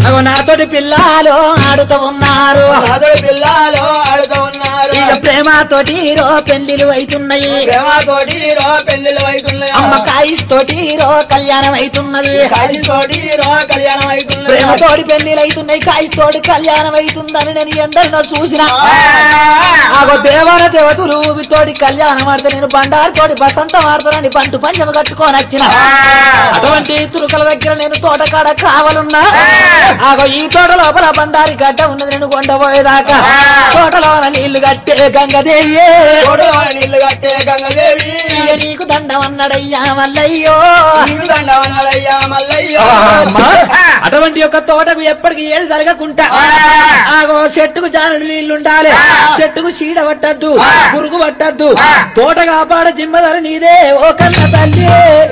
అగో నాతోటి పిల్లలు ఆడుతూ ఉన్నారు నాదోడి పిల్లలు ఆడుతూ ఉన్నారు ఇక ప్రేమతోటి రో పెళ్లిలు అవుతున్నాయి ప్రేమతోటి రో పెళ్లిళ్ళు అవుతున్నాయి అమ్మ కాయిస్తోటి రో కళ్యాణం అవుతున్నది కాలితోటి రో కళ్యాణం అవుతున్నాయి ప్రేమతోటి పెళ్లిలు అవుతున్నాయి కాయిస్తోటి కళ్యాణం అవుతుందని నేను ఎందరినో చూసిన ఆగో దేవాన దేవతలు తోటి కళ్యాణం ఆడితే నేను బండారు తోటి బసంతం ఆడతానని పంటు పంచమ కట్టుకొని వచ్చిన అటువంటి తురుకల దగ్గర నేను తోటకాడ కావాలన్నా ఆగో ఈ తోట లోపల బండారి గడ్డ ఉన్నది నేను కొండపోయేదాకా తోటలో నీళ్లు కట్టే గంగదేవి తోటలో నీళ్లు కట్టే గంగదేవి ఇక నీకు దండం అన్నాడయ్యా మల్లయ్యో నీకు దండవనాలయ్యా మల్లయ్యో అటువంటి యొక్క తోటకు ఎప్పటికి ఏది జరగకుండా ఆగో చెట్టుకు జానుడు నీళ్లుండాలి చెట్టుకు చీడ పట్టద్దు పురుగు పట్టద్దు తోట కాపాడ జిమ్మదారు నీదే ఓ కన్న తల్లి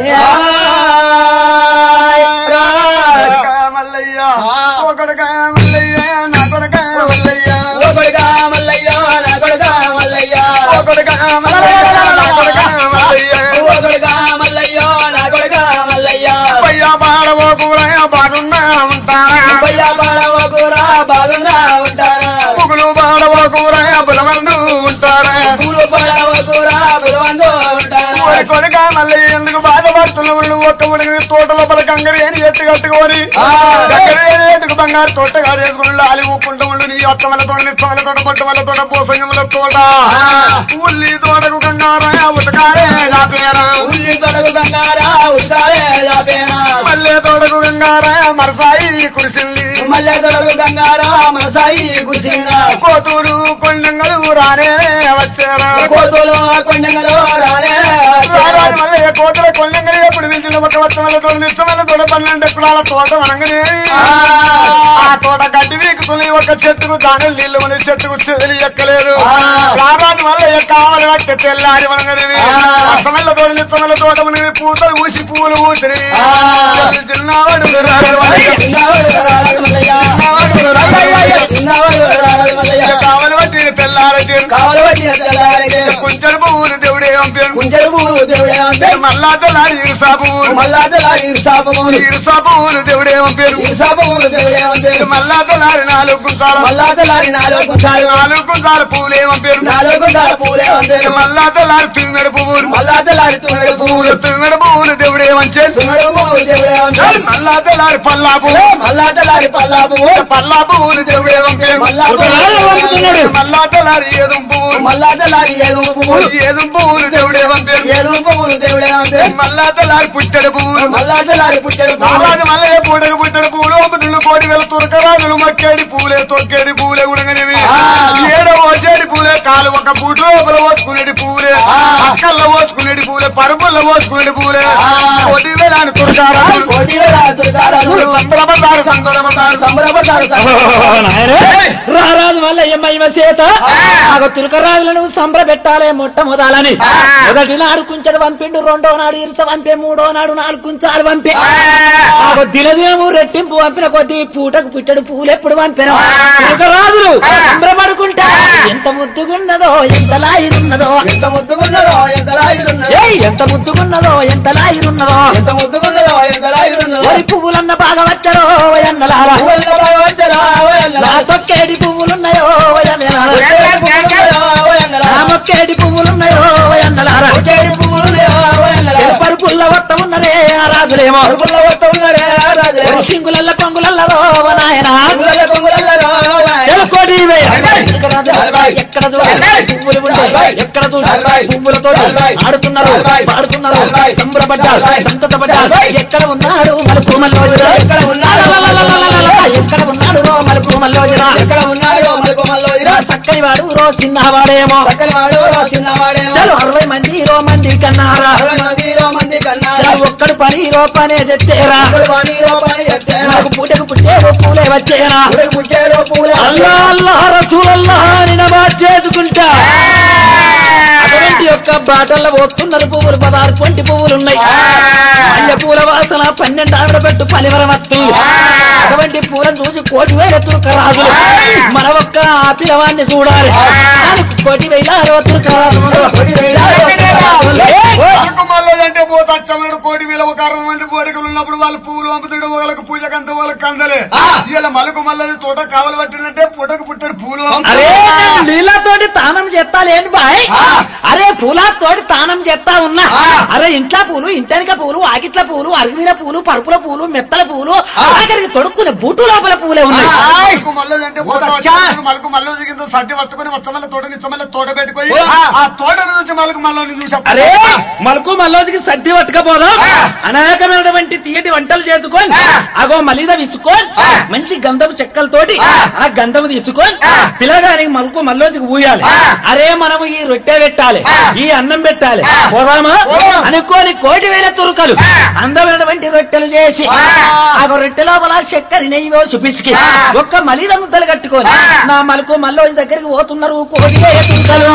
మల్లయ్య ఒకడుగా మల్లయ్య నా కొడుక మల్లయ్య ఓ కొడుకా మల్లయ్య నా కొడుకా మల్లయ్య ఒకడుగా మల్లయ్య నా కొడుక మల్లయ్య ఓ కొడుకా మల్లయ్య నా కొడుకా మల్లయ్య పయ్యా పాడవో కూరయ్య బాగున్నా ఉంటారా అబ్బయ్య పాడవ కూర బాగున్నా ఉంటారా పుగులు పాడవో కూరయ్య బులమందు ఉంటారా పూలు పాడవ కూర బులవందు ఉంటారా ఓరి కొడుక మల్లయ్య ఎందుకు బాధపడుతున్నావు ఒక్క ఉడికి తోట లోపల గంగరి అని ఎత్తు కట్టుకొని ఆ. గంగరి అని ఎత్తుకు బంగారు తోట కాదేసుకుని లాలి ఊపుకుంటూ ఉండు నీ అత్త వల్ల తోట నిత్త వల్ల తోట పట్టు వల్ల తోట పోసంగముల తోట ఉల్లి తోటకు గంగారాయ ఉతకాలే లాపేరా ఉల్లి తొడగు బంగారా ఉస్తారే లాపేనా మల్లె తోటకు గంగారాయ మరసాయి కురిసింది మల్లె తొడగు గంగారా మనసాయి కుసిందా కోతులు కొండంగలు రానే వచ్చారా కోతులు కొండగలు రాలే రారాజు మల్లె కోతుల కొండంగలు ఎప్పుడు పిలిచిన ఒక వత్త వల్ల తోట నిత్త వల్ల తోట పన్నెండు ఎకరాల తోట వనంగనే ఆ తోట గడ్డి వీకుతుంది ఒక చెట్టుకు దాని నీళ్లు మన చెట్టుకు చెదిలి ఎక్కలేదు ఆ. రారాజు మల్లయ్య కావాలి పట్టే తెల్లారి వనంగనే అసమల్ల తోట నిత్త వల్ల తోట మనని పూతలు ఊసి పూలు ఊసిరి ఆ. చిన్నవాడు రారాజు మల్లయ్య. చిన్నవాడు రారాజు మల్లయ్య. చిన్నవాడు రారాజు మల్లయ్య. కావాలి పట్టి తెల్లారి కావలి వచ్చి తెల్లారితే కుంచెడు పువ్వులు దేవుడే పంపాడు కుంచెడు పువ్వు దేవుడే అంటే మళ్ళా తెల్లారి ఇరుసా పువ్వులు మళ్ళా తెల్లారి ఇరుసాపు పువ్వులు ఇరుసా పువ్వులు దేవుడే పంపాడు ఇరుసాపు పువ్వులు దేవుడే అంటే మళ్ళా తెల్లారి నాలుగు కుంచాల మళ్ళా తెల్లారి నాలుగు కుంచాలు నాలుగు కుంచాల పువ్వులే పంపాడు నాలుగు కుంచాల పువ్వులే అంటే మళ్ళా తెల్లారి తుమ్మెడు పువ్వులు మళ్ళా తెల్లారి తుమ్మిడి పువ్వులు తుమ్మెడు పువ్వులు దేవుడే వంచాడు తుమ్మిడి పువ్వులు దేవుడే అంటే మళ్ళా తెల్లారి పల్లా పువ్వు మళ్ళా తెల్లారి పల్లా పువ్వు పల్లా పువ్వులు దేవుడే పంపాడు మళ్ళా పువ్వులు మళ్ళా తెల్లారి ఏదుం పువ్వులు మళ్ళా తెల్లారి ఏడు పువ్వులు ఏదుం పువ్వులు దేవుడే పంపాడు ఏడు పువ్వులు దేవుడే అంటే మళ్ళా తెల్లారి పుట్టెడు పువ్వులు మళ్ళా తెల్లారి పుట్టెడు పువ్వులు నారాజు మల్లయ్య పూటకు పుట్టడు పూలు ఒకటిళ్ళు కోడి వేల తురకరాజులు మక్కేడి పూలే తొక్కేడి పూలే ఉడగనివి ఆ. ఏడో వచ్చేడి పూలే కాలు ఒక బూటు లోపల పోసుకునేది పూలే ఆ. అక్కల్లో పోసుకునేది పూలే పరుపుల్లో పోసుకునేది పూలే ఆ. కోటి వేలాని తురకారాజులు కోటి వేల తురకారాలు సంబరపడ్డారు సంతోషపడ్డారు సంబరపడ్డారు రారాజు వల్ల ఏమైమ చేత ఆగ తులకరాజులను సంబరపెట్టాలే మొట్టమొదలని మొదటి నాడు కుంచెడు పంపిండు రెండో నాడు ఇరుస పంపే మూడో నాడు నాలుగు కుంచాలు పంపే ఆగ దినదినము రెట్టింపు పంపిన కొద్దీ పూటకు పుట్టడు పూలు ఎప్పుడు పంపిన తులకరాజులు సంబరపడుకుంటా ఎంత ముద్దుగున్నదో ఎంత లాయిరున్నదో ఎంత ముద్దుకున్నదో ఎంత రాయుడున్నదో ఏయ్ ఎంత ముద్దుగున్నదో ఎంత లాయిరున్నదో ఎంత ముద్దుకున్నదో ఎంత రాయుడున్నదో ఒరి పువ్వులన్న బాగా వచ్చరో ఎన్నలారా పువ్వుల బాగా వచ్చరా ఓ ఎంగలా. నా తొక్కేడి పువ్వులున్నాయో ఎన్నలారా పువ్వుల పువ్వులున్నాయో ఓ ఎంగలా. నా మొక్కేడి పువ్వులున్నాయో ఎన్నలారా పుట్టేడి పువ్వులున్నాయో ఓ ఎంగలా. పరుపుల్ల వట్ట ఉన్నరే ఆ రాజులేమో పువ్వుల వట్ట ఉన్నాడే రాజే. సింగులల్ల పొంగులల్లో నాయన పువ్వుల పువ్వులలో ఓ ఎంగలా. చెలకోటి ఎక్కడ చూడాలి పువ్వులు ఉంటాయి ఎక్కడ చూడాలి పువ్వులతో ఆడుతున్నారు పాడుతున్నారు సంబరపడ్డారు సంతతపడ్డారు ఎక్కడ ఉన్నాడు మలుపు మల్లోజురా ఎక్కడ ఉన్నాడు? ఎక్కడ ఉన్నాడు రో మలుపు మల్లోజురా ఎక్కడ ఉన్నాడో మలుపు మల్లో ఇరా. చక్కని వాడు రో చిన్నవాడేమో చక్కని వాడు రో చిన్నవాడేమో. చలో అరవై మంది రో మంది కన్నారా అరవై మంది రో మంది కన్నా. చలో ఒక్కడు పని రో పనే చెత్తేరా ఒకడు పని రో పని చెప్తేనా. నాకు పూటకు పుట్టే ఓ పూలే వచ్చేనా ఒకడు పుట్టేడో పువ్వులే అల్లా అల్లా రసూలల్లా అని నమాజ్ చేసుకుంటా అటువంటి యొక్క బాటల్లో పోతున్నారు పువ్వులు పదహారు పొంటి పువ్వులు ఉన్నాయి మల్లె పూల వాసన పన్నెండు ఆవిడ పెట్టు పలివరం వస్తుంది అటువంటి పూలను చూసి కోటి వేల తురక రాజులు మన ఒక్క ఆ పిల్లవాడిని చూడాలి దానికి కోటి వేలారో తుర్కారములు మళ్ళీ అంటే పోతచ్చమడు కోటి వేల ఒక అరవై మంది పోడికలు ఉన్నప్పుడు వాళ్ళు పూలు పంపుతాడు వాళ్ళకి పూజకంత వాళ్ళకి కందలే ఇలా మలుకు మల్లది తోట కావలు పట్టినట్టే పుటకు పుట్టాడు పూలు అరే నేను నీళ్ళతోటి తానం చేస్తా లేను బాయ్ అరే పూలతోటి తానం చేస్తా ఉన్నా అరే ఇంట్లో పూలు ఇంటనిక పూలు ఆకిట్ల పూలు అరుగుమీర పూలు పరుపుల పూలు మెత్తల పూలు ఆఖరికి తొడుక్కునే బూటు లోపల పూలే ఉన్నాయి మలుకు మల్లది అంటే పోతచ్చమడు మలుకు మల్లది కింద సర్ది పట్టుకుని వచ్చమల్ల తోట నిచ్చమల్ల తోట పెట్టుకొని ఆ తోట నుంచి మలుకు మల్లని చూసి అరే మలకు మల్లోదికి సర్ది పట్టుకపోదాం అనేకమైనటువంటి తీయటి వంటలు చేసుకొని అగో మలిద విసుకొని మంచి గంధపు చెక్కలతోటి ఆ గంధము తీసుకొని పిల్లగానికి మలకు మల్లోదికి ఊయాలి అరే మనము ఈ రొట్టె పెట్టాలి ఈ అన్నం పెట్టాలి పోదామా అనుకోని కోటి వేల తురుకలు అందమైనటువంటి రొట్టెలు చేసి ఆ రొట్టె లోపల చక్కెర నెయ్యిలో చూపించి ఒక్క మలిద ముద్దలు కట్టుకొని నా మలకు మల్లోజి దగ్గరికి పోతున్నారు కోటి వేల తురుకలు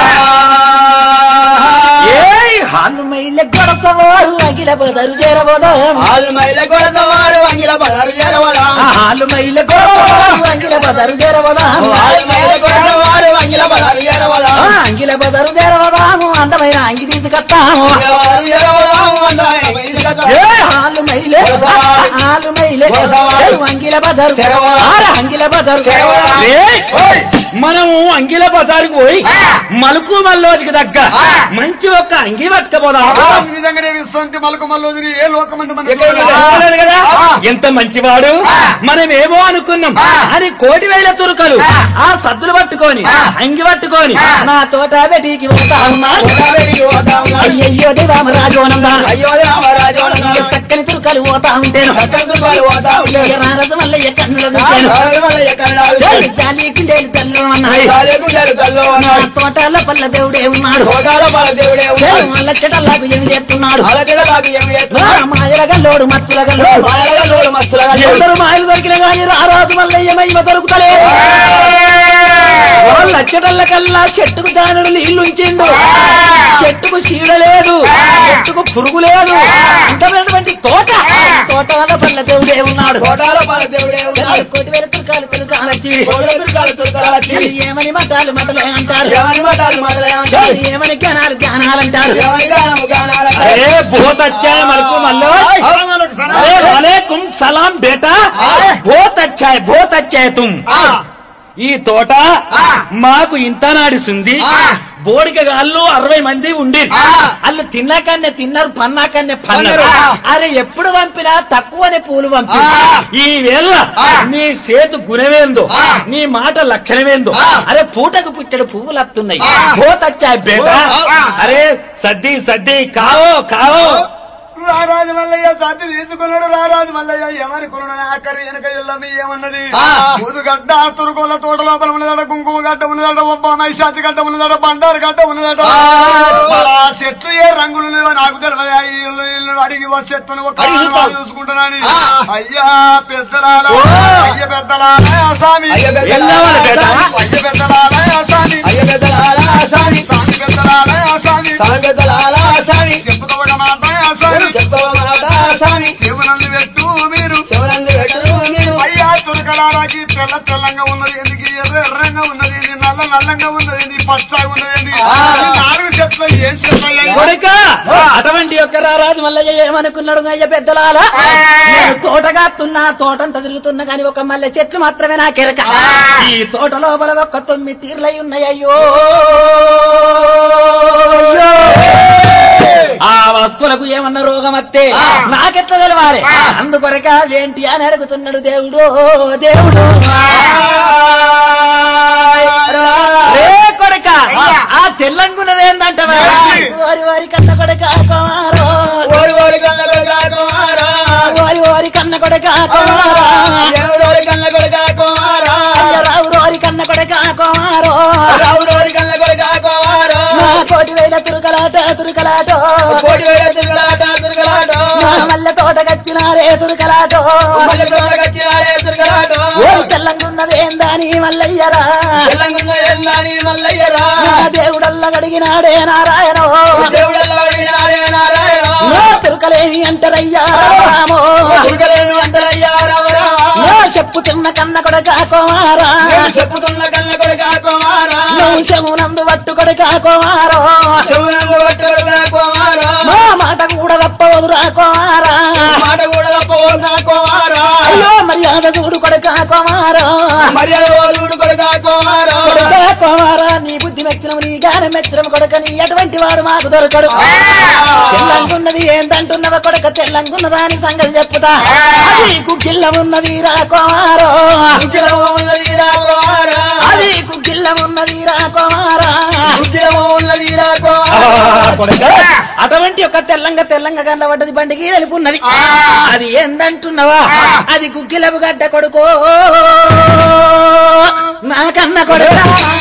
ఏయ్ హాలు మైల గొడసవాడు అగిల బదరు చేరబోదాం ఆల్మైల కొడసవాడు అంగిల పదారు చేరవడా హాలు మైల గొడసవాడు అంగిల బదరు చేరబోదాం ఆల్మైల కొడసవాడు అంగిల పదారు చేరవడా ఆ, అంగిల బదరు చేరబోదాము అందమైన అంగి తీసుకొస్తాము ఏ హాలు మైలే హాలు మైలే ఏ అంగిల బజారు ఆర అంగిల బజారు ఏయ్, ఓయ్, మనము అంగిల బజారుకు పోయి మలుకు మల్లోజికి దగ్గ మంచి ఒక్క అంగి పట్టుకపోదాం నిజంగానే విశ్వంతి మలుకు మల్లోదిని ఏ లోకమంది మన అనుకోలేదు కదా ఎంత మంచివాడు మనమేమో అనుకున్నాం అని కోటి వేల తురుకలు ఆ సద్దులు పట్టుకొని అంగి పట్టుకొని నా తోట బెటికి పోతా ఉన్నా అయ్యయ్యో దేవామరాజోనందా అయ్యో రామరాజు ఇక చక్కని తురుకలు పోతా ఉంటాను రారస మల్లయ్య కన్నుల చూశాను జాలి కిందేలు చల్లు అన్నాయి నా తోటల పల్ల దేవుడే ఉన్నాడు మల్ల చెటల్లాకు ఏమి చేస్తున్నాడు మాయల గల్లోడు మచ్చుల గల్లోడు ఎవరు మాయలు దొరికిన గాని రారాజు మల్లయ్య మహిమ దొరుకుతలే వాళ్ళ అచ్చటల్ల కల్లా చెట్టుకు జానుడు నీళ్లు ఉంచిండు చెట్టుకు చీడ లేదు చెట్టుకు పురుగు లేదు అంతమైనటువంటి తోట తోటల పల్ల దేవుడే ఉన్నాడు కోటి వేల తుర్కాలు తుర్కాలొచ్చి ఏమని మతాలు మతలే అంటారు ఏమని జ్ఞానాలు జ్ఞానాలు అంటారు అరే బహుత్ అచ్చా है मलकू मल्लो अरे वालेकुम सलाम बेटा बहुत अच्छा है बहुत अच्छा है तुम ఈ తోట మాకు ఇంత నాడిస్తుంది బోడిక గాళ్ళు అరవై మంది ఉండి వాళ్ళు తిన్నాకన్నే తిన్నారు పన్నాకన్నే పన్నారు అరే ఎప్పుడు పంపినా తక్కువనే పూలు పంపి ఈ వేళ నీ సేతు గుణమేందో నీ మాట లక్షణమేందో అరే పూటకు పుట్టడు పువ్వులు వస్తున్నాయి బోత్ అచ్చా బేటా అరే సడ్డీ సడ్డీ కావో కావో రారాజు మల్లయ్య సర్ది తీసుకున్నాడు రారాజు మల్లయ్య ఎవరి కొనుడు ఆఖరి వెనక ఎల్లమ్మ ఏమన్నది ముదుగడ్డ తురుకోల తోట లోపల ఉన్నదట కుంకుమ గడ్డ ఉన్నదట ఒబ్బ మైశాతి గడ్డ ఉన్నదట బండారు గడ్డ ఉన్నదట మరి ఆ చెట్లు ఏ రంగులు ఉన్నాయో నాకు తెలియదు ఆ ఇల్లు ఇల్లు అడిగి ఓ చెట్టును ఒక ఆనవాలు చూసుకుంటానని అయ్యా పెద్దలాల అయ్య పెద్దలాల ఆ స్వామి అయ్య పెద్దలాల, ఎల్లవాళ్ళ పేట. అయ్య పెద్దలాల ఆ స్వామి స్వామి పెద్దలాల ఆ స్వామి చెప్పుతో ఒక మాట ఆ స్వామి శివనందు పెట్టు మీరు అయ్యా తురకలారాకి తెల్ల తెల్లంగా ఉన్నది ఎందుకు ఎర్ర ఎర్రంగా ఉన్నది ఇది నల్ల నల్లంగా ఉన్నది ఇది పచ్చగా ఉన్నది ఇది ఈ నాలుగు చెట్లు ఏం చెట్లు కొడుక అటువంటి యొక్క రారాజు మల్లయ్య ఏమనుకున్నాడు అయ్య పెద్దలాల నేను తోటగాస్తున్నా తోటంతా తిరుగుతున్నా కానీ ఒక మల్లె చెట్లు మాత్రమే నాకెరక ఈ తోట లోపల ఒక తొమ్మిది తీర్లై ఉన్నాయి అయ్యో ఆ వస్తువులకు ఏమన్నా రోగం వస్తే నాకెట్లా తెలవాలి అందుకొరక ఏంటి అని అడుగుతున్నాడు దేవుడు దేవుడు రే కొడక ఆ తెల్లంగున్నది ఏంటంటే వారి వారి కన్న కొడక కుమారో వారి వారి కన్న కొడక కుమారో అయ్య రావు రోరి కన్న కొడక కుమారో నా కోటి వేల తురుకలాట తురుకలాట నా మల్ల తోట కచ్చినారే తురుకలాటో ఓ తెల్లంగున్నది ఏందని మల్లయ్యరా నా దేవుడల్లా గడిగినాడే నారాయణ నా తురుకలేమి అంటారయ్యా రామో నా చెప్పు తిన్న కన్న కొడక కుమారా చెప్పుతున్న కన్న కొడుక కుమారా నా శమునందు పట్టుకొడు కాకోమారో శివునందు పట్టుకొడుగా కుమారా. మా మాట కూడా తప్పవదు రాకోమారా మాట కూడా తప్పవద్దా కుమారా. అయ్యో మర్యాద చూడు కొడుకా కుమారా మర్యాద వాళ్ళు కొడుగా కుమారా. కొడుకా కుమారా నీ బుద్ధి మెచ్చడం నీ గానం మెచ్చడం కొడుక నీ ఎటువంటి వాడు మాకు దొరకడు తెల్లంగున్నది ఏందంటున్నవ కొడుక తెల్లంగున్నదా అని సంగతి చెప్పుతా అది కుగిల్ల ఉన్నది రా కుమారో ఉద్యమం ఉన్నది రా కుమారా. అది కుగిల్ల ఉన్నది రా కుమారా ఉద్యమం ఉన్నది రా కుమారా. కొడుక అటువంటి ఒక తెల్లంగా తెల్లంగా కనబడ్డది బండికి వెళ్ళిపున్నది అది ఏందంటున్నావా అది గుగ్గిలపు గడ్డ కొడుకో నాకన్న కొడుక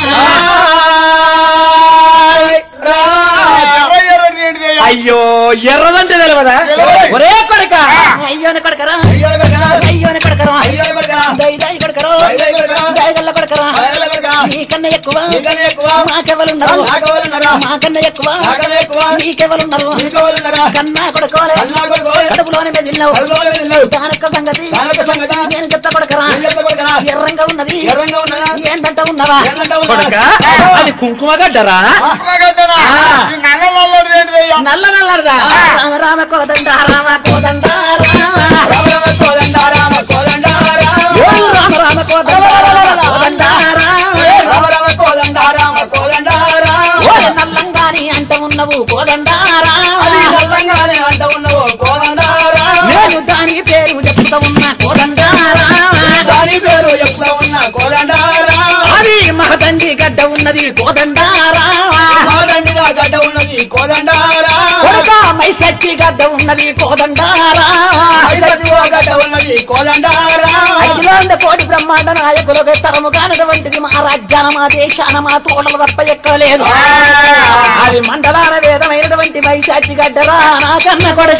రాయ్ రాయ్. ఎర్రయ్యరని ఏంటిదయ్యా? అయ్యో ఎర్రదంటే తెలియదా తెలియదు. ఒరే కొడుక అయ్యోని కొడకరా అయ్యో కొడుకా. అయ్యోని కొడకరా అయ్యో కొడుకా. దైదాయి కొడకరా దైదాయి కొడకరా. దయగల్ల కొడకరా దయగల్ల కొడకరా. నీకన్నా ఎక్కువ నీకన్నా ఎక్కువ. మాకెవలున్నారు నాకెవరున్నారా? మాకన్నా ఎక్కువ నాకన్నా ఎక్కువ. నీకెవలున్నారు నీకెవరున్నారా? కన్నా కొడుకోలే కన్నా కొడుకోలే. కడుపులోనే మెదిలినావు కడుపులోనే మెదిలినావు. దానొక్క సంగతి దానొక్క సంగతి. నేను చెప్తా కొడకరా నేను చెప్తా కొడకరా. ఎర్రంగా ఉన్నది ఎర్రంగా ఉన్నదా? ఏంటంట ఉన్నవా ఏంటంట ఉన్నదా? కొడకా, అది కుంకుమ గడ్డరా ఆత్మగడ్డనా? ఆ. ఈ నల్ల నల్లది ఏంటిదయ్యా? నల్ల నల్లదా రామ రామ కోదండ రామ కోదండ రామ రామ రామ కోదండ రామ కోదండ రామ. ఓ రామ రామ కోదండ కోదండ రామ రామ రామ కోదండ రామ కోదండ రామ. ఓ నల్లంగాని అంట ఉన్నవు కోదండ అది రామ నల్లంగానే అంట ఉన్నవు కోదండ రామ. నేను దాని పేరు చెప్తా ఉన్నా కోదండ రామ దాని పేరు ఎప్పుడు ఉన్న కోదండ రామ. అది మహదండి గడ్డ ఉన్నది కోదండ రామ మాదండిగా గడ్డ ఉన్నది కోదండ రామ. కొడక మైసచ్చి గడ్డ ఉన్నది కోదండ రామ ఐదటిగా గడ్డ ఉన్నది కోదండ రామ. అఖిలాండ కోటి బ్రహ్మాండ నాయకులకు తరము కానటువంటిది మా రాజ్యాన మా దేశాన మా తోటలు తప్ప ఎక్కడ లేదు అది మండలాల వేదమైనటువంటి వైశాచి గడ్డరా నాకన్న కొడక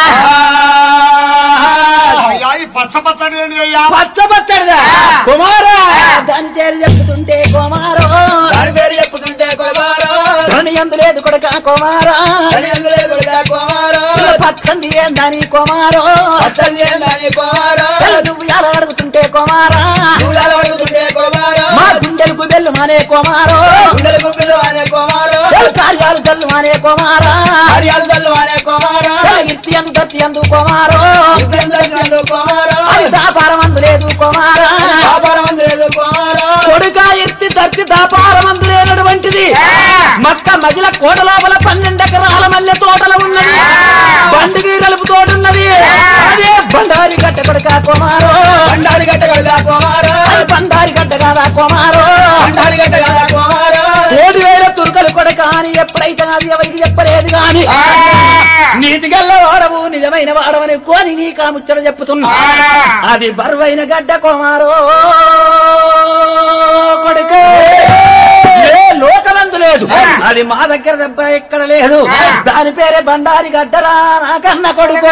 అయ్యా, ఈ పచ్చ పచ్చడి ఏంటిదయ్యా? పచ్చ పచ్చడిదా కుమారా దాని చేరి చెప్తుంటే కుమారో దాని పేరు చెప్పుతుంటే కుమారా. ధని ఎందు లేదు కొడక కుమారా దాని అందులే కొడుక కుమారా. పచ్చంది ఏందని కుమారో అత్తల్లి ఏందని కుమారా. నువ్వు ఎలా అడుగుతుంటే కుమారా నువ్వులాలు అడుగుతుంటే కుమారా. మా గుండెలకు బెల్లు మానే కుమారో గుండెల గుప్పిలు అనే కుమారా. కార్యాలు జల్లు మానే కుమారా కార్యాలు చల్లు అనే కుమారా. ఇత్తి అందు దత్తి అందు కుమారో ఇద్దరు కుమారా. అది దాపారం అందు లేదు కుమారా వ్యాపారం లేదు కుమారా. కొడుక ఎత్తి దత్తి దాపారం అందు లేనటువంటిది మక్క మజిల కోట లోపల పన్నెండు ఎకరాల మల్లె తోటలు ఉన్నది బండికి కలుపు తోట ఉన్నది అదే బండారి గడ్డ కొడుక కుమారో బండారి గట్ట కదా కుమారా. అది బండారి గడ్డ కాదా కుమారో బండారి గట్ట కదా కుమారా. ఏడు వేల తురుకలు కొడక అని ఎప్పుడైతే అది ఎవరికి చెప్పలేదు గాని నీతి గల్ల వాడవు నిజమైన వాడవని కోని నీ కాముచ్చట చెప్పుతున్నా అది బరువైన గడ్డ కుమారో కొడుక ఏ లోకమందు లేదు అది మా దగ్గర దెబ్బ ఎక్కడ లేదు దాని పేరే బండారి గడ్డరా నాకన్న కొడుకు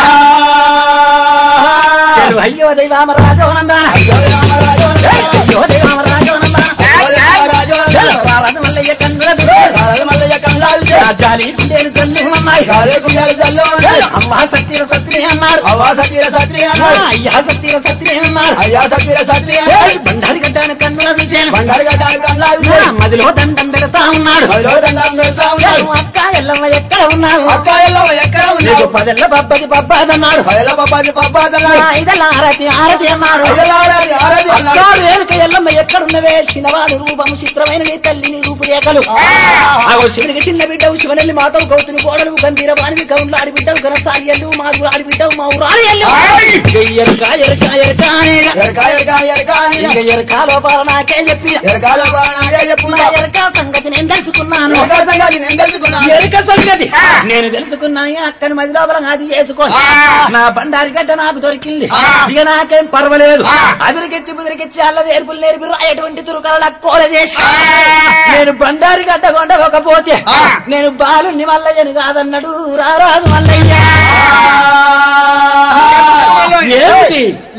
చెలు అయ్యో దైవామ రాజోనందాన అయ్యో దైవామ రాజోనందాన చెలు రావణ మల్లయ్య కన్నుల రాజాలి గుండెలు చల్లుమన్నాయి అమ్మా సత్యర సత్యనే అన్నాడు ఆ, అయ్యా సత్యర సత్యనే అన్నాడు ఏయ్, బండారి గడ్డాను కన్నుల చూశాను ఆ, మదిలో దండం పెడతా ఉన్నాడు ఏయ్, అక్క ఎల్లమ్మ ఎక్కడ ఉన్నావు నీకు పదెల్ల బబ్బది బబ్బాదన్నాడు ఆ, ఐదెల్ల ఆరతి ఆరతి అన్నాడు అక్క రేణుక ఎల్లమ్మ ఎక్కడున్నవే శినవాడు రూపము చిత్రమైన నీ తల్లి నీ రూపురేఖలు ఆగో శివునికి చిన్న బిడ్డవు శివనల్లి మాతవు గౌతుని కోడలు గంభీర వాణివి కవులు ఆడి బిడ్డవు ఘనసారి ఎల్లు మాదు ఆడి బిడ్డవు మా ఊరాలి ఎల్లు ఎరక ఎరక ఎరక అనేగా ఇంకా ఎరక లోపల నాకే చెప్పి నా ఎరక సంగతి నేను తెలుసుకున్నాను ఎరుక సంగతి నేను తెలుసుకున్నాను ఈ అక్కని మది లోపల అది చేసుకో నా బండారి గడ్డ నాకు దొరికింది ఇక నాకేం పర్వాలేదు అదిరికిచ్చి బుదిరికిచ్చి అల్ల నేర్పులు నేర్పి రాయటువంటి తురుకల కోల చేసి నేను బండారి గడ్డ కొండకపోతే నేను బాలుని మల్లయ్యని కాదన్నాడు రారాజు మల్లయ్య ఏమిటి ఇగో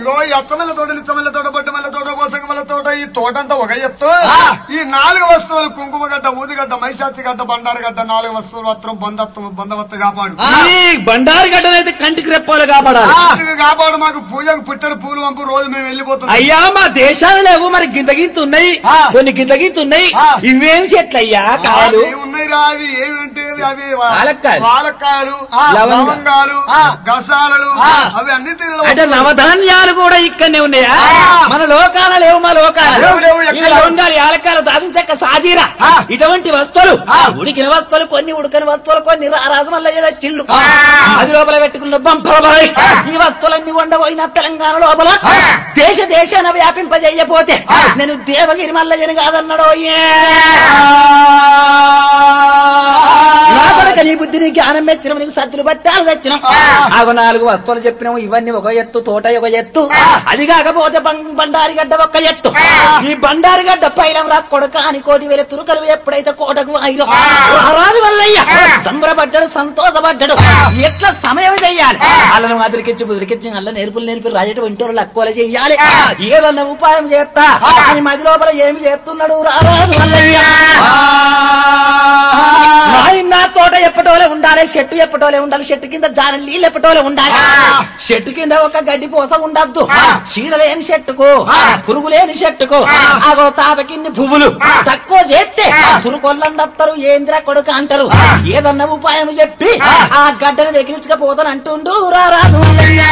ఇగో ఈ అత్తమల్ల తోట నిచ్చమల్ల తోట బొట్టమల్ల తోట పోసంగమల్ల తోట ఈ తోటంతా ఒక ఎత్తు ఆ. ఈ నాలుగు వస్తువులు కుంకుమ గడ్డ ఊదిగడ్డ మైసాచి గడ్డ బండారు గడ్డ నాలుగు వస్తువులు మాత్రం బంధత్వం బంధవత్త కాపాడు ఈ బండారు గడ్డనైతే కంటికి రెప్పాలు కాపాడాలి ఇవి కాపాడు మాకు పూజకు పుట్టడు పూలు పంపు రోజు మేము వెళ్ళిపోతున్నాం అయ్యా మా దేశాలు లేవు మరి గింత గింత ఉన్నాయి ఆ. కొన్ని గింత గింత ఉన్నాయి ఆ. ఇవేం చెట్లయ్యా కాయలు అవి ఉన్నాయి రా అవి ఏమిటి అవి వాలక్కాయలు. వాలక్కాయలు ఆ. లవంగాలు ఆ. గసాలలు ఆ. అవి అన్నిటి అంటే నవధాన్యాలు కూడా ఇక్కడనే ఉన్నాయా మన లోకాల లేవు మా లోకాల లేవు, లేవు, ఎక్కడ ఈ లేవు. లవంగాలు యాలక్కాయలు దాచిన చెక్క సాజీరా ఆ. ఇటువంటి వస్తువులు ఆ. ఉడికిన వస్తువులు కొన్ని ఉడకని వస్తువులు కొన్ని రాజు వల్ల ఏదో చిల్లు ఆ. అది లోపల పెట్టుకున్న బంపలబాయ్ ఈ వస్తువులన్నీ ఉండబోయిన తెలంగాణ లోపల దేశ దేశాన వ్యాపింపజేయపోతే నేను దేవగిరి మల్లజని కాదన్నాడో ఏ నా కొడుక నీ బుద్ధి నీ జ్ఞానం మెచ్చిన నీకు సత్తులు బట్టాలు తెచ్చినాం ఆగు నాలుగు వస్తువులు చెప్పినాం ఇవన్నీ ఒక ఎత్తు తోట ఒక ఎత్తు అది కాకపోతే బం- బండారి గడ్డ ఒక ఎత్తు ఈ బండారి గడ్డ పైలం రా కొడుక అని కోటి వేల తురుకలు ఎప్పుడైతే కోటకు ఐదు రాదు వల్లయ్య సంబరపడ్డాడు సంతోషపడ్డాడు ఎట్లా సమయం చెయ్యాలి వాళ్ళని మాదిరికిచ్చి బుదిరికిచ్చి అల్ల నేర్పులు నేర్పి రాజట వింటూరు అక్కువలు చెయ్యాలి ఏదన్నా ఉపాయం చేస్తా అని మది లోపల ఏమి చేస్తున్నాడు రారాదు వల్లయ్య నాయన తోట ఎప్పటోలే ఉండాలి చెట్టు ఎప్పటోలే ఉండాలి చెట్టు కింద జాన నీళ్ళు ఎప్పటోలే ఉండాలి చెట్టు కింద ఒక గడ్డి పోస ఉండద్దు చీడ లేని చెట్టుకు పురుగు లేని చెట్టుకు అగో తాపకిన్ని పువ్వులు తక్కువ చేస్తే తురుకొల్లందత్తరు ఏంద్ర కొడుకు అంటారు ఏదన్నా ఉపాయం చెప్పి ఆ గడ్డను వెకిలించకపోతాను అంటుండు రా రాజు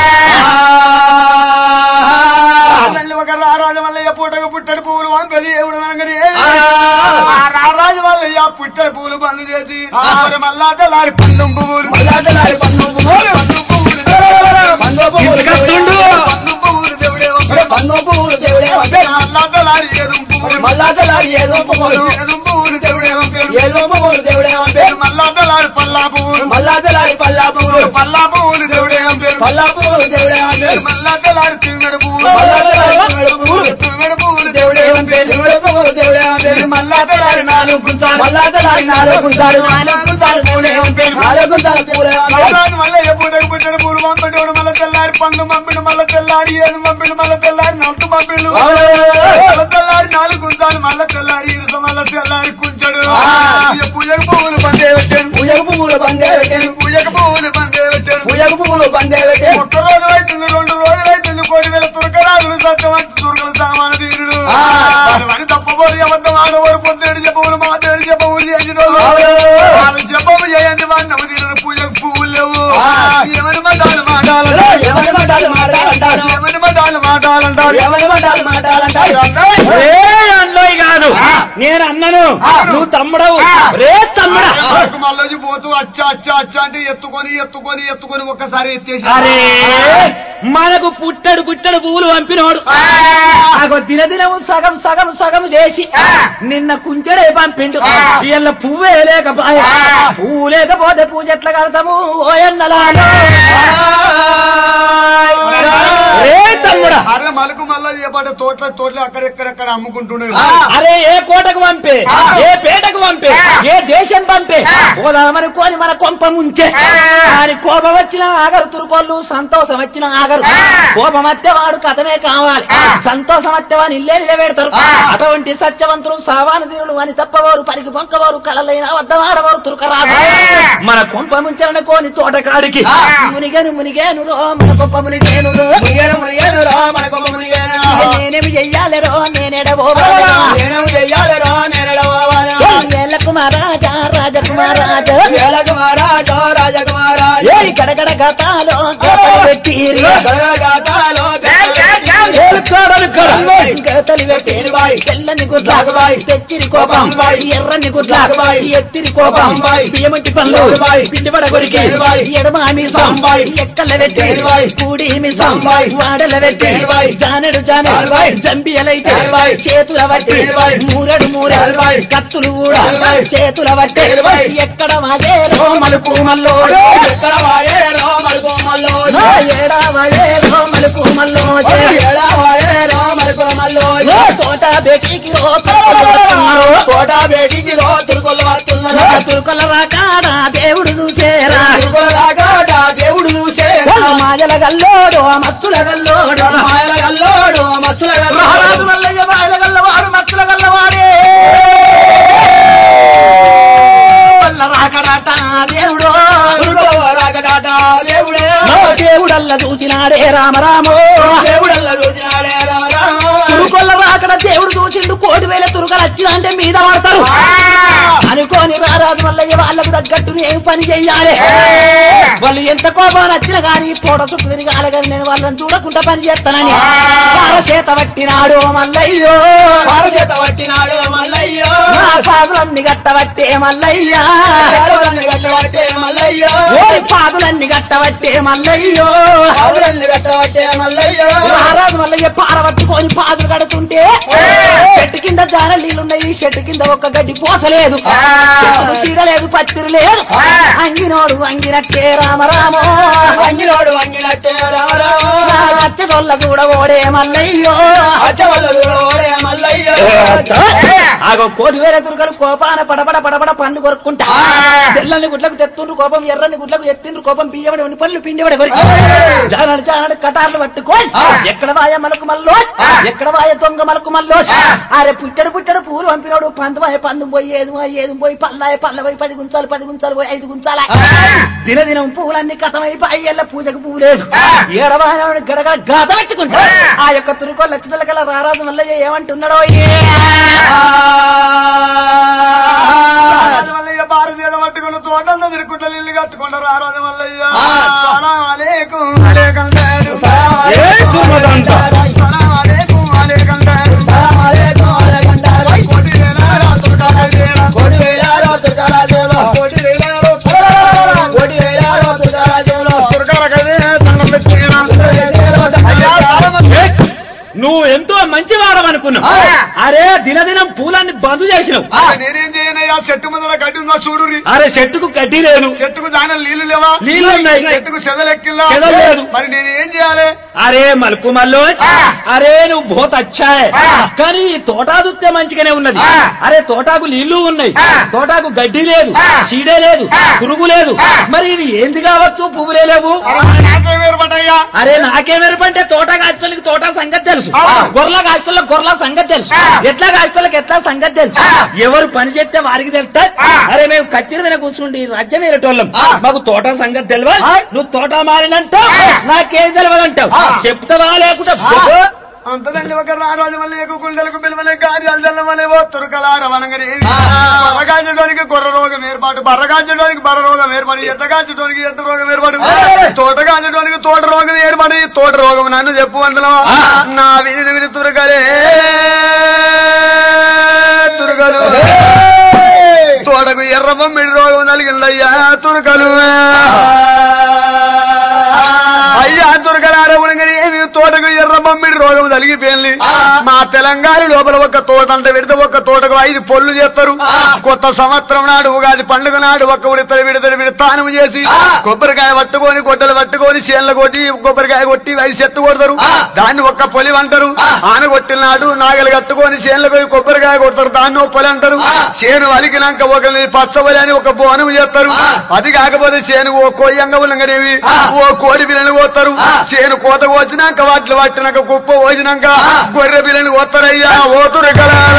తల్లి ఒక రారాజు వల్లయ్య పూటకు పుట్టడు పూలు వంకది ఎవడు వంకది ఆ రారాజు వల్లయ్య పుట్టడు పూలు బంద్ చేసి మరి మళ్ళా తెల్లారి పందెం పువ్వులు మల్లాదలారి పందెం పువ్వులు. పందెం పువ్వులు పందెం పువ్వులు ఇంతకస్తుండు. పందెం పువ్వులు దేవుడే ఒరే పందెం పువ్వులు దేవుడే వంపెను. మళ్ళా తెల్లారి ఏదో పువ్వులు మల్లాదలారి ఏదో పువ్వులు. ఏదో పువ్వులు దేవుడే ఏదో పువ్వులు దేవుడే వంపెను. మళ్ళా తెల్లారి పల్లా పువ్వులు మల్లాదలారి పల్లా పువ్వులు. పల్లా పువ్వులు దేవుడే పల్లా పువ్వులు దేవుడే వంపెను. మళ్ళా తెల్లారి తిమ్మెడు పువ్వులు మల్లాదలారి తిమ్మెడు పువ్వులు. తిమ్మెడు పువ్వులు దేవుడే వంపెను. దేవుడే పువ్వులు దేవుడే వంపెను. మళ్ళా తెల్లారి నాలుగు గుంచాలు మల్లాదలారి నాలుగు గుంతాలు. నాలుగు గుంతాలు పూలే వంపెను. నాలుగు గుంతాలు పూలే వంపెను. మహారాజు మళ్ళీ ఎప్పుడు పుట్టాడు పూలు పంపేటోడు మళ్ళీ తెల్లారి పందు పంపిడు మళ్ళీ తెల్లారి ఏడు పంపిడు మళ్ళీ తెల్లారి నలుతు పంపిడు మళ్ళీ తెల్లారి నాలుగు గుంజాలు మళ్ళీ తెల్లారి ఇరుస మళ్ళీ తెల్లారి కుంచడు ఆ. ఇక పూజకు పువ్వులు బందే పెట్టాడు పూజకు పువ్వులు బందే పెట్టాను. పూజకు పువ్వులు బందే పెట్టాడు పూజకు పువ్వులు బందే పెట్టాను. ఒక్క రోజు అవుతుంది రెండు రోజులు అవుతుంది కోటి వేల తురకరాజులు సత్యవంత తురకలు సామాన తీరుడు ఆ. అని తప్పబోరు అబద్ధం ఆడవారు పొద్దుడు చెప్పవులు మా తేడు చెప్పవులు చేసిన అవును. వాళ్ళు చెప్పము చేయండి వాడిని నవ్వు తీరు పూజకు పువ్వులు లేవు ఆ. ఏమని మతాలు మాటాలు ఎవరి మాటలు మాట్లాడంటారు ఏమని మతాలు మాటాలంటారు ఎవరి మాటలు మాట్లాడంటారు రే అన్నోయ్ గాను నేను అన్నను నువ్వు తమ్ముడవు రే తమ్ముడా మళ్ళీ పోతూ అచ్చా అచ్చా అచ్చా అంటే ఎత్తుకొని ఎత్తుకొని ఎత్తుకొని ఒక్కసారి ఎత్తేసి అరే మనకు పుట్టడు పుట్టడు పువ్వులు పంపినోడు ఆగో దినదినము సగం సగం సగం చేసి నిన్న కుంచెడే పంపిండు ఇళ్ళ పువ్వే లేకపోయా పువ్వు లేకపోతే పూజ ఎట్లా కడతాము ఓయన్నలాగా రే తమ్ముడా అరే మలుకు మళ్ళీ చేపట్టే తోటల తోటలు అక్కడెక్కడెక్కడ అమ్ముకుంటుండే అరే ఏ కోటకు పంపే ఏ పేటకు పంపే ఏ దేశం పంపే పోదామని కోని మన కొంప ముంచే అని కోపం వచ్చిన ఆగరు తురుకోళ్ళు సంతోషం వచ్చిన ఆగరు కోపం వస్తే వాడు కథమే కావాలి సంతోషం వస్తే వాని ఇల్లే నిలబెడతారు అటువంటి సత్యవంతులు సావాన దేవుడు అని తప్పవారు పరికి పొంకవారు కలలైన వద్దవాడవారు తురుకరాదు మన కొంప ముంచని కోని తోటకాడికి మునిగేను మునిగేను రో మన కొంప మునిగేను రో మునిగేను మునిగేను రా మనకు మునిగేను నేనేమి చెయ్యాలి రో నేనేడబో నేను చెయ్యాలిరా నేనడవాలా ఏళ్ళకు మహారాజా రాజకుమారాజా వేలకుమారాజో రాజకుమారాజో ఏ గడగడ గతాలో గతలు పెట్టిరి గలగాతాలో ఏలు కోడలు కోడలు గతలు పెట్టి ఏలుబాయ్. తెల్లని గుడ్ల లాగుబాయ్. తెచ్చిరి కోపం లాగుబాయ్. ఎర్రని గుడ్ల లాగుబాయ్. ఎత్తిరి కోపం లాగుబాయ్. బియ్యమంటి పనులు లాగుబాయ్. పిండిపడ కొరికి ఏలుబాయ్. ఎడమ మిసం లాగుబాయ్. ఎక్కల పెట్టి ఏలుబాయ్. కూడి మిసం లాగుబాయ్. వాడల పెట్టి ఏలుబాయ్. జానెడు జానెడు లాగుబాయ్. జంబియలైతే ఏలుబాయ్. చేతుల బట్టి ఏలుబాయ్. మూరెడు మూరెడు ఏలుబాయ్. కత్తులు కూడా ఏలుబాయ్. చేతుల బట్టి ఏలుబాయ్. ఎక్కడ మాగేరో మలుపు మల్లోడు ఎక్కడ వాయేరో మలుకోమల్లో ఏడా మాగేరో మలుపు మల్లోడు ఏడా వాయేరో మలుకోమల్లో తోట బేటీకి రో తోటలో కోట బేటికి రో తిరుకొల్లు వస్తున్నారు తురుకొల రాకాడా దేవుడు చూసేరా తిరుకొల దాకా దేవుడు చూసే మాయల గల్లోడు మత్తుల గల్లోడు మాయల దేవుడల్ల చూచినాడే రామరామో దేవుడల్ల చూసినాడే రామ రామ తురుకొల్ల రాకడ దేవుడు చూసిండు కోటి వేల తురుకలు వచ్చినా అంటే మీద పడతారు అనుకోని రారాజు మల్లయ్య వాళ్ళకు తగ్గట్టు నేను పని చెయ్యాలి వాళ్ళు ఎంత కోపం వచ్చినా గాని తోట చుట్టూ తిరగాలి కానీ నేను వాళ్ళని చూడకుండా పని చేస్తానని వాళ్ళ చేత పట్టినాడు మల్లయ్యో చేత పట్టినాడు మల్లయ్యో నా పాదులన్నీ గట్టబట్టే మల్లయ్యా పావులన్ని కట్టబట్టే మల్లయ్యో ఓరి పాదులన్నీ గట్టబట్టే మల్లయ్యో పావులన్ని కట్టబట్టే మల్లయ్యో మహారాజు మల్లయ్య పారబట్టుకొని పాదులు కడుతుంటే చెట్టు కింద జాన నీళ్ళున్నాయి చెట్టు కింద ఒక్క గడ్డి పోసలేదు చెట్టుకు చీడ లేదు పత్తిరి లేదు అంగినోడు అంగినట్టే రామరామో వంగినోడు వంగినట్టే రామ రామ అచ్చగొల్ల కూడా ఓడే మల్లయ్యో అచ్చవల్ల ఓడే మల్లయ్యో ఆగో కోటి వేల దుర్గలు కోపాన పడబడ పడబడ పన్ను కొరుక్కుంటా తెల్లని గుడ్లకు తెత్తుండ్రు కోపం ఎర్రని గుడ్లకు ఎత్తిండ్రు కోపం బియ్యబడి ఉన్ని పనులు పిండిబడి కొరికి జానాడు జానాడు కటార్లు పట్టుకొని ఎక్కడ వాయ మలకు మల్లో ఎక్కడ వాయ దొంగ మలకు మల్లో అరే పుట్టడు పుట్టడు పూలు పంపినాడు పందమాయ పందం పోయి ఏది పోయి ఏది పోయి పల్లాయ పల్ల పోయి పది గుంచాలు పది గుంచాలు పోయి ఐదు గుంచాల దినదినం పూలన్నీ కథమైపోయి ఎల్ల పూజకు పూలేదు ఏడవాయన గడగడ గాథ పెట్టుకుంటా ఆ యొక్క తురుకోళ్ళ లక్షల కల రారాజు వల్ల ఏమంటున్నాడో ఏ రాజు మల్లయ్య భారతీయ పట్టుకున్న తోటంతా తిరుగుకుంటా ఇల్లు కట్టుకుంటారు రారాజు మల్లయ్య సలాం అలేకుం అలేకం డాడు. ఏ దుర్మదంతా. సలాం అలేకుం అలేకం డాడు. కోటి వేలారా తోటాల దేవా. కోటి వేలారా తురకాల కదే సంగం పెట్టిరా. అయ్యా రారాజు ఏ, నువ్వు ఎంతో మంచి వాడమనుకున్నావు అరే దినదినం పూలన్నీ బంద్ చేసినావు నేనేం చేయనయ్యా చెట్టు ముందర గడ్డి ఉందా చూడు అరే చెట్టుకు గడ్డి లేదు చెట్టుకు దాని నీళ్లు లేవా నీళ్లున్నాయి. చెట్టుకు చెదలెక్కిల్లా చెదలేదు. మరి నేనేం చేయాలి అరే మలుపు మల్లో అరే నువ్వు బోత్ అచ్చా కానీ ఈ తోటా చూస్తే మంచిగానే ఉన్నది అరే తోటాకు నీళ్లు ఉన్నాయి తోటాకు గడ్డి లేదు చీడే లేదు పురుగు లేదు మరి ఇది ఏంది కావచ్చు పువ్వులే లేవు నాకేం ఏర్పడ్డయ్యా అరే నాకేం ఎరుపంటే తోట కాస్తలకి తోట సంగతి తెలుసు గొర్రెల కాస్తల్లో గొర్రెల సంగతి తెలుసు ఎట్లా కాస్తలకి ఎట్లా సంగతి తెలుసు ఎవరు పని చేస్తే వారికి తెలుస్తా అరే మేము కత్తిరి మీద కూర్చుండి రాజ్యం వేరేటోళ్ళం మాకు తోట సంగతి తెలియదు నువ్వు తోట మారినంటావు నాకేం తెలియదంటావు చెప్తావా లేకుండా పో. అంతదండి ఒక రారాజు మళ్ళీ ఎక్కువ గుండెలకు పిలువలే కార్యాలు చల్లమనే పోతురు కలారవనంగానే బర్రగాంచడానికి గొర్ర రోగం ఏర్పాటు బర్రగాంచడానికి బర్ర రోగం ఏర్పాటు ఎట్టగాంచడానికి ఎట్ట రోగం ఏర్పాటు తోట కాంచడానికి తోట రోగం ఏర్పాటు ఈ తోట రోగం నన్ను చెప్పు అందులో నా విని విని తురగలే తురగలు తోటకు ఎర్ర బొమ్మిడి రోగం నలిగిందయ్యా తురకలు అయ్యా దుర్గలారమునగానే ఏమి తోటకు ఎర్ర బొమ్మిడి రోగం తలిగిపోయింది మా తెలంగాణ లోపల ఒక తోట అంటే విడత ఒక తోటకు ఐదు పొల్లు చేస్తారు కొత్త సంవత్సరం నాడు ఉగాది పండుగ నాడు ఒక విడతలు విడతలు విడతానం చేసి కొబ్బరికాయ పట్టుకొని గొడ్డలు పట్టుకొని చేన్ల కొట్టి కొబ్బరికాయ కొట్టి ఐదు చెత్త కొడతారు దాన్ని ఒక్క పొలి అంటారు ఆన కొట్టిన నాడు నాగలు కట్టుకొని చేన్లకు పోయి కొబ్బరికాయ కొడతారు దాన్ని ఒక పొలి అంటారు చేను వలికినాక ఒక పచ్చబలి అని ఒక బోనం చేస్తారు అది కాకపోతే చేను ఓ కొయ్యంగా ఉన్నగనేవి ఓ కోడి బిల్లని పోతారు చేను కోత వచ్చినాక వాటిని పట్టినాక కుప్ప పోసినాక గొర్రె బిల్లని పోతారయ్యా ఓతురు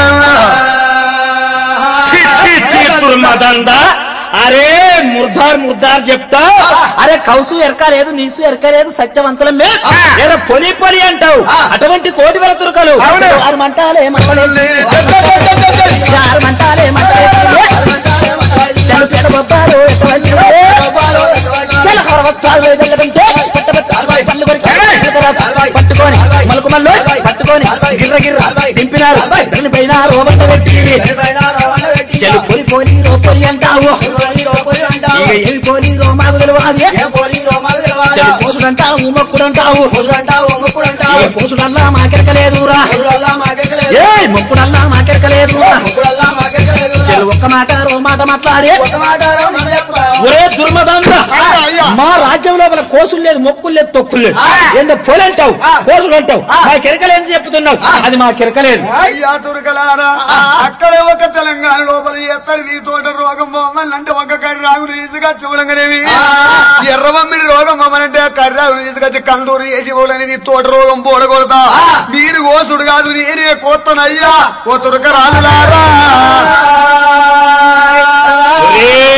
ఛీ, ఛీ, ఛీ, దుర్మదండ. అరే ముర్దార్ ముర్దార్ చెప్తా అరే కౌసు ఎరకలేదు నీసు ఎరకలేదు సత్యవంతులం మే ఏదో పొలి పొలి అంటావు అటువంటి కోటి వేల తురుకలు ఆరు మంటాలే మంటలే ఆరు మంటాలే మంటలే చలు పేడ బొబ్బాలు ఎటువంటి చలు హరవత్సాలు వెళ్ళకంటే పళ్ళు కొరికి పట్టుకొని మలుకు మల్లు పట్టుకొని గిర్ర గిర్ర దింపినారు పైన రోబంట పెట్టి చలు పొలి పోలి రో పొలి అంటావు ఇక ఏమి పోలి రో మాకు తెలియదు చలు పోసుడంటావు మొక్కుడంటావు ఇక పోసుడల్లా మాకెరకలేదురా ఏ మొక్కుడల్లా మాకెరకలేదురా చలు ఒక్క మాట రో మాట మాట్లాడే ఒరే దుర్మదండ అయ్యా. మా రాజ్యం లోపల కోసులు లేదు మొక్కులు లేదు తొక్కులు లేదు ఏందో పొలి అంటావు కోసులు అంటావు మా కెరకలేని చెప్తున్నావు అది మా కెరకలేదు అయ్యా తురకలారా అక్కడే ఒక తెలంగాణ లోపల ఎత్తడి నీ తోట రోగం బొమ్మని అంటే ఒక కర్రీ రాగులు ఈసుగా చూడంగానేవి ఎర్రమమ్మిడి రోగం బొమ్మనంటే ఆ కర్రీ రాగులు తీసుకొచ్చి కందూరు వేసి పోలని నీ తోట రోగం పోడగొడతా మీరు కోసుడు కాదు నేనే కోత్తనయ్యా ఓ తురక రాజులారా ఒరే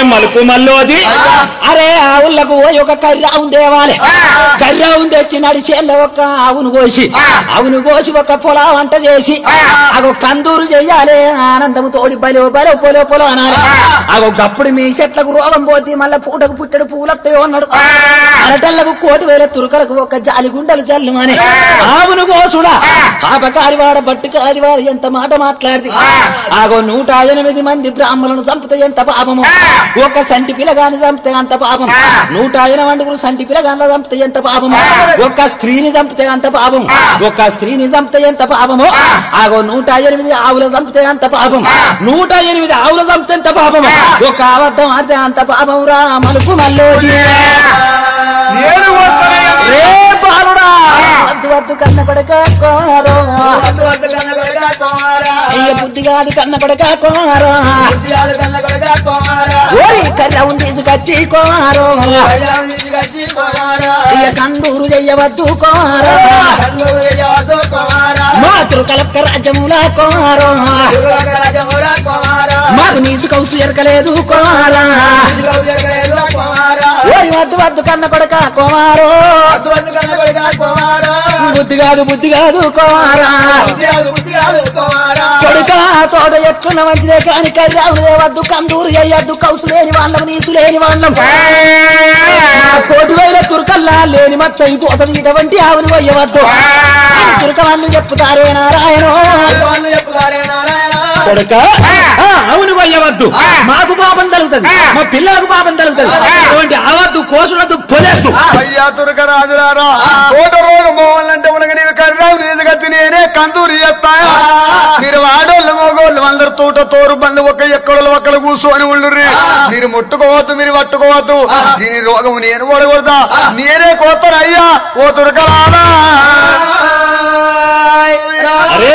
మలుపు మల్లోజి అరే ఆవులకు పోయి ఒక కర్రావును తేవాలి కర్రావును తెచ్చి నడిచేళ్ళ ఒక ఆవును కోసి ఆవును కోసి ఒక పొలా వంట చేసి అగో కందూరు చెయ్యాలి ఆనందము తోడి బలో బలో పొలో పొలో అనాలి అగో గప్పుడు మీ చెట్లకు రోగం పోతే మళ్ళా పూటకు పుట్టడు పూలత్తయో అన్నాడు అరటల్లకు కోటి వేల తురుకలకు ఒక జాలి గుండెలు జల్లుమని ఆవును కోసుడా పాపకారివాడ బట్టు కారివాడ ఎంత మాట మాట్లాడితే ఆగో నూట ఎనిమిది మంది బ్రాహ్మణులను చంపితే ఎంత పాపము ఒక సంటి పిల్లగాని చంపితే అంత పాపం నూట ఎనమండుగురు సంటి పిల్లగాని చంపితే ఎంత పాపము ఒక స్త్రీని చంపితే అంత పాపం ఒక స్త్రీని చంపితే ఎంత పాపము ఆగో నూట ఎనిమిది ఆవులు చంపితే అంత పాపం నూట ఎనిమిది ఆవులు చంపితే ఎంత పాపము ఒక అబద్ధం ఆడితే అంత పాపం రా మలుపు మల్లోజీ నేను వస్తానే రే బాలుడా వద్దు వద్దు కన్న కొడక కోరో వద్దు వద్దు కన్న కొడుకా కుమారా అయ్య బుద్ధి కాదు కన్న కొడక కోరో బుద్ధియాలు కన్న కొడుకా కుమారా ఓరి కర్రవును తీసుకొచ్చి కోరో కళ్యాణం తీసుకొచ్చి కుమారా అయ్య కందూరు చెయ్యవద్దు కోరో కన్నులు విజయవద్దు కుమారా మాతృ కలక్క రాజ్యముల కోరో దుర్గ రాజమురా కుమారా మాకు నీసు కౌసు ఎరకలేదు కోరా ఇదిగో జరగలేదు కుమారా ఓరి వద్దు వద్దు కన్న కొడక కోమారో వద్దు వద్దు కన్న కొడుకా కుమారా బుద్ధి కాదు బుద్ధి కాదు కోరా బుద్ధియాలు బుద్ధియాలు కుమారా కొడుక తోట ఎట్లున్న మంచిదే కాని కర్రావులు వద్దు కందూరు అయ్యద్దు కౌసు లేని వాళ్ళం నీసు లేని వాళ్ళం ఆ కోటి వేల తురకల్లా లేని మచ్చ అయిపోతుంది ఇటువంటి ఆవులు వయ్యవద్దు తురక వాళ్ళు చెప్పుతారే నారాయణ వాళ్ళు చెప్పుతారే నారాయణ కొడుక ఆ, అవును వయ్యవద్దు మాకు పాపం తలుగుతుంది మా పిల్లలకు పాపం తలుగుతుంది అటువంటి ఆవద్దు కోసులద్దు పొలద్దు అయ్యా తురక రాజురారా కోట రోజు మోవాలంటే ఉనగ నీవు కర్రావు నీళ్ళు కత్తి నేనే కందూరి చెప్తా మీరు ఆడోళ్ళు మోగోళ్ళు అందరు తోట తోరు బంధు ఒక ఎక్కడలు ఒక్కలు కూర్చొని ఉండుర్రి మీరు ముట్టుకోవద్దు మీరు పట్టుకోవద్దు దీని రోగం నేను ఓడకూడదా నేనే కోతాను అయ్యా ఓ తురకరాదా అరే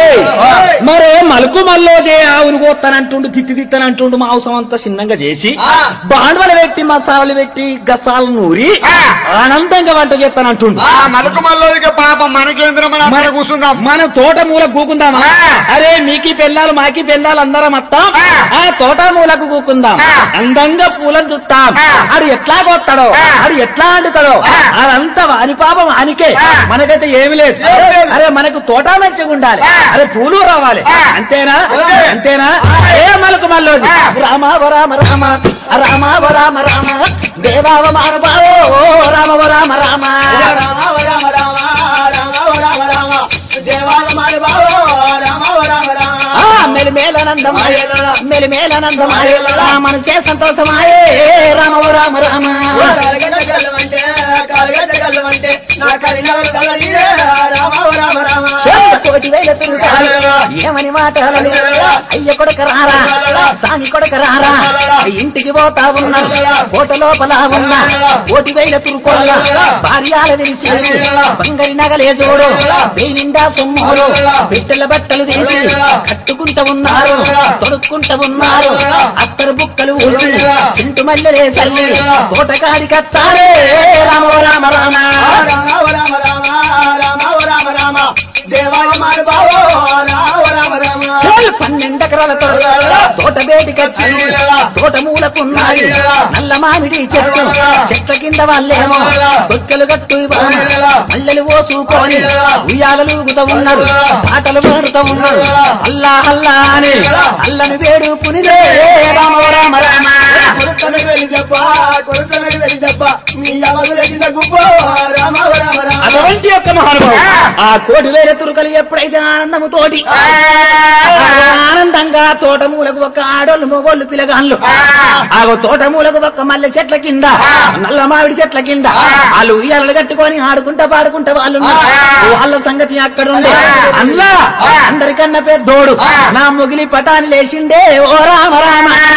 మరే మలుకు మల్లోజే ఆవును పోతానంటుండు తిట్టి తిట్టనంటుండు మాంసం అంతా చిన్నంగా చేసి బాండవలు పెట్టి మసాలాలు పెట్టి గసాలు నూరి ఆనందంగా వంట చేస్తానంటుండు ఆ మలకు మల్లోదిక పాపం మనకేంద్రం మన అక్కడ కూర్చుందాం మనం తోట మూల కూకుందామా అరే మీకి పెళ్ళాలు మాకి పెళ్ళాలు అందరం వస్తాం ఆ తోట మూలకు కూకుందాం అందంగా పూలను చుట్టాం అది ఎట్లా కొత్తాడో అది ఎట్లా అండుతాడో అదంతా వాని పాపం వానికే మనకైతే ఏమి లేదు అరే మనకు తోట మంచిగా ఉండాలి అరే పూలు రావాలి అంతేనా అంతేనా ఏ మలకు మల్లోజి రామ ఓ రామ రామ రామ ఓ రామ రామ దేవావ మానవావో రామ ఓ రామ రామ రామ రామ రామ రామ రామ రామ దేవాల మారి బావో రామ రామ రామ ఆ మెలిమేలనందమాయ మెలిమేలనందమాయ మనసే సంతోషమాయే రామ ఓ రామ రామ కాలుగడ్డ కళ్ళమంటే కాలుగడ్డ కళ్ళమంటే నా కరినాలు కలనీరే రామ రామ రామ కోటి వేల తిరుగుతారు ఏమని మాటలు అయ్య కొడక రారా సాని కొడక రారా ఇంటికి పోతా ఉన్నా కోట లోపల ఉన్నా కోటి వేల తురుకోళ్ళ భార్యాల తెలిసి బంగారి నగలే చూడు వెయ్యి నిండా సొమ్ములు బిడ్డల బట్టలు తీసి కట్టుకుంటూ ఉన్నారు తొడుక్కుంటూ ఉన్నారు అత్తరు బుక్కలు ఊసి చింటు మల్లెలే సల్లి తోటకాడి కత్తారే రామ రామ రామ రామ రామ రామ రామ రామ రామ దేవాల మారి బావో రామ రామ రామ చాలు పన్నెండు ఎకరాల తోట తోట వేడికచ్చి తోట మూలకున్నాయి నల్ల మామిడి చెట్టు చెట్ల కింద వాళ్ళేమో తొక్కలు కట్టు మల్లెలు ఓసుకొని ఉయ్యాలలుగుతూ ఉన్నారు పాటలు పాడుతూ ఉన్నారు అల్లా అల్లా అని అల్లను వేడుకునిదే రామ రామ రామ కొడుకనకు వెళ్ళి చెప్ప కొడుకనకు వెళ్ళి చెప్ప మీ అవధులు ఎక్కిన గుప్ప రామ రామ రామ అటువంటి యొక్క మహానుభావుడు ఆ కోటి వేల తురుకలు ఎప్పుడైతే ఆనందము తోటి ఆనందంగా తోట మూలకు ఒక ఆడోళ్ళు మొగోళ్ళు పిలగాళ్ళు ఆగో తోట మూలకు ఒక మల్లె చెట్ల కింద నల్ల మామిడి చెట్ల కింద వాళ్ళు ఉయ్యాలలు కట్టుకొని ఆడుకుంటా పాడుకుంటా వాళ్ళు ఉన్నారు. వాళ్ళ సంగతి అక్కడ ఉండే అందులో అందరికన్నా పెద్దోడు నా ముగిలి పటాన్ని లేచిండే ఓ రామ రామ